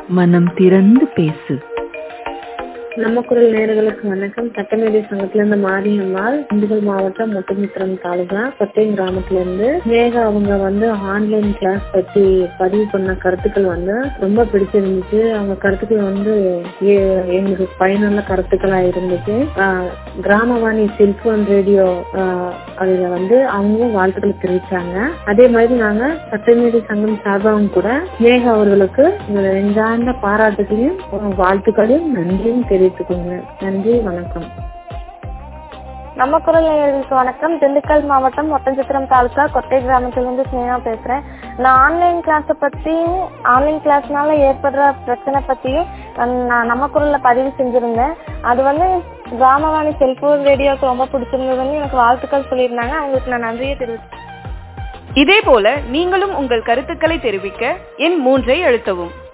மனம் திறந்து பேசு நம்ம குரல் நேர்களுக்கு வணக்கம் சட்டமேதை சங்கத்துல இருந்து மாரியம்மாள் திண்டுக்கல் மாவட்டம் முத்துமித்திரம் தாலுகா பத்தேன் கிராமத்துல இருந்து மேகா அவங்க வந்து ஆன்லைன் கிளாஸ் பத்தி பதிவு பண்ண கருத்துக்கள் வந்து ரொம்ப பிடிச்சிருந்துச்சு அவங்க கருத்துக்கள் வந்து எ- எங்களுக்கு பயனுள்ள கருத்துக்களா இருந்துச்சு ஆஹ் கிராமவாணி செல்போன் ரேடியோ அதுல வந்து அவங்களும் வாழ்த்துக்கள் தெரிவிச்சாங்க அதே மாதிரி நாங்க சட்டமேதை சங்கம் சார்பாகவும் கூட மேகா அவர்களுக்கு எங்களோட நெஞ்சார்ந்த பாராட்டுகளையும் வாழ்த்துக்களையும் நன்றியும் தெரிவித்துக்கோங்க நன்றி வணக்கம் நம்ம குரல் நேயர்களுக்கு வணக்கம் திண்டுக்கல் மாவட்டம் ஒட்டஞ்சத்திரம் தாலுகா கொட்டை கிராமத்திலிருந்து ஸ்னேகா பேசுறேன் நான் ஆன்லைன் கிளாஸை பத்தியும் ஆன்லைன் கிளாஸ்னால ஏற்படுற பிரச்சனை பத்தியும் நான் நம்ம குரல்ல பதிவு செஞ்சிருந்தேன் அது வந்து கிராமவாணி செல்போன் ரேடியோக்கு ரொம்ப பிடிச்சிருந்ததுன்னு எனக்கு வாழ்த்துக்கள் சொல்லியிருந்தாங்க அவங்களுக்கு நான் நன்றியை தெரிவிச்சேன் இதேபோல நீங்களும் உங்கள் கருத்துக்களை தெரிவிக்க எண் மூன்றை அழுத்தவும்